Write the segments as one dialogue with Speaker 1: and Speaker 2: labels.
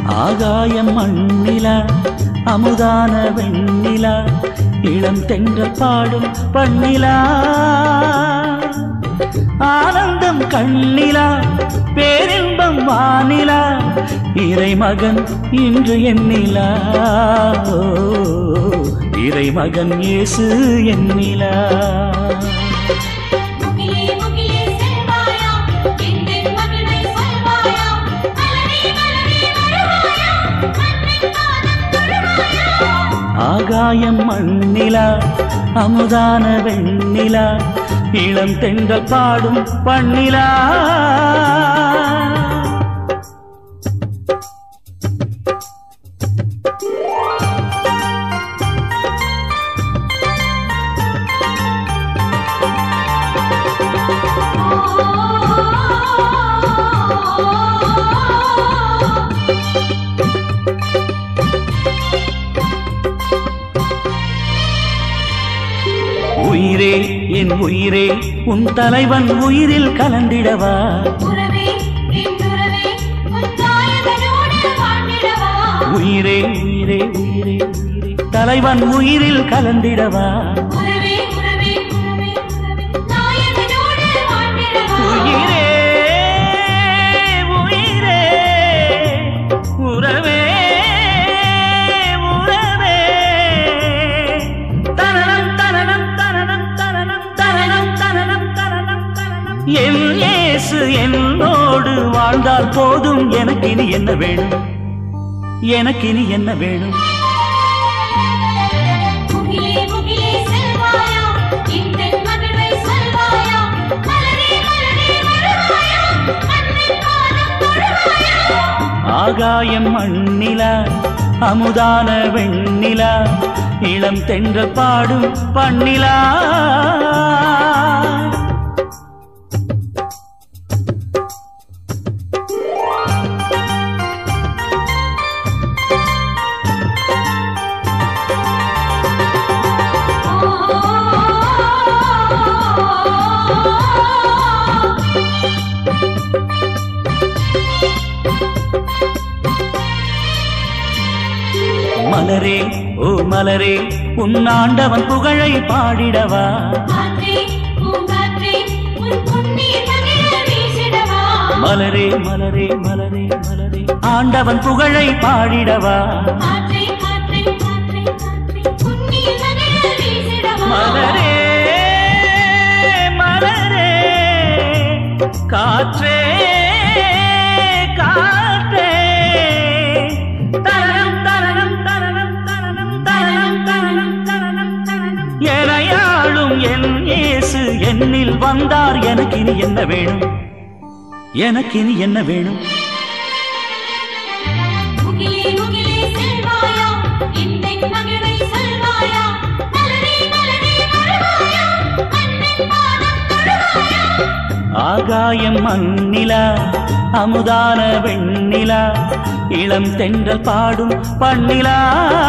Speaker 1: ஆகாயம் மண்ணிலா அமுதான வெண்ணிலா இளம் தென்றல் பாடும் பண்ணிலா ஆனந்தம் கண்ணிலா பேரின்பம் வானிலா இறைமகன் இன்று எண்ணிலா ஓ, இறைமகன் இயேசு எண்ணிலா
Speaker 2: முகிலே முகிலே செல்வாயா எந்தன் மகிழை சொல்வாயா மலரே மலரே வருவாயா மண்ணின் பாதம் தொழுவாயா
Speaker 1: ஆகாயம் மண்ணிலா அமுதான வெண்ணிலா இளம் தென்றல் பாடும் பண்ணிலா உயிரே என் உயிரே உன் தலைவன் உயிரில் கலந்திடவா
Speaker 2: உறவே என் உறவே உன் தாயகனோடு வாழ்ந்திடவா
Speaker 1: உயிரே உயிரே உயிரே உயிரே தலைவன் உயிரில் கலந்திடவா
Speaker 2: உறவே உறவே உறவே உறவே தாயகனோடு வாழ்ந்திடவா
Speaker 1: உயிரே உயிரே உறவே உறவே தனனம் தனனம் தனனம் தனனம் தனனம் தனனம் தனனம் தனனம் என் இயேசு என்னோடு வாழ்ந்தால் போதும் எனக்கு இனி என்ன வேணும் எனக்கு இனி என்ன வேணும்
Speaker 2: முகிலே முகிலே செல்வாயா எந்தன் மகிழை சொல்வாயா மலரே மலரே வருவாயா மண்ணின் பாதம் தொழுவாயா
Speaker 1: ஆகாயம் மண்ணிலா அமுதான வெண்ணிலா இளம் தென்றல் பாடும் பண்ணிலா மலரே ஓ மலரே உன் ஆண்டவன் புகழை பாடிடவா
Speaker 2: காற்றே பூங்காற்றே உன் புண்ணிய மகிழ வீசிடவா
Speaker 1: மலரே மலரே மலரே மலரே ஆண்டவன் புகழை பாடிடவா
Speaker 2: காற்றே காற்றே காற்றே காற்றே புண்ணிய மகிழ வீசிடவா
Speaker 1: மலரே மலரே காற்றே காற்றே தரணம் தரணம் தரணம் தரணம் தரணம் தரணம் தரணம் தரணம் எனையாளும் என் இயேசு என்னில் வந்தார் எனக்கு இனி என்ன வேணும் எனக்கு இனி என்ன வேணும்
Speaker 2: முகிலே முகிலே செல்வாயா எந்தன் மகிழை சொல்வாயா மலரே மலரே வருவாயா மண்ணின் பாதம் தொழுவாயா
Speaker 1: ஆகாயம் மண்ணிலா அமுதான வெண்ணிலா இளம் தென்றல் பாடும் பண்ணிலா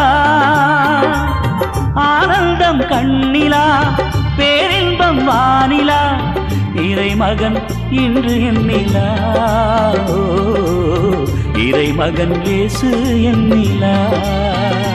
Speaker 1: ஆனந்தம் கண்ணிலா பேரின்பம் வானிலா இறைமகன் இன்று எண்ணிலா ஓ, இறைமகன் இயேசு எண்ணிலா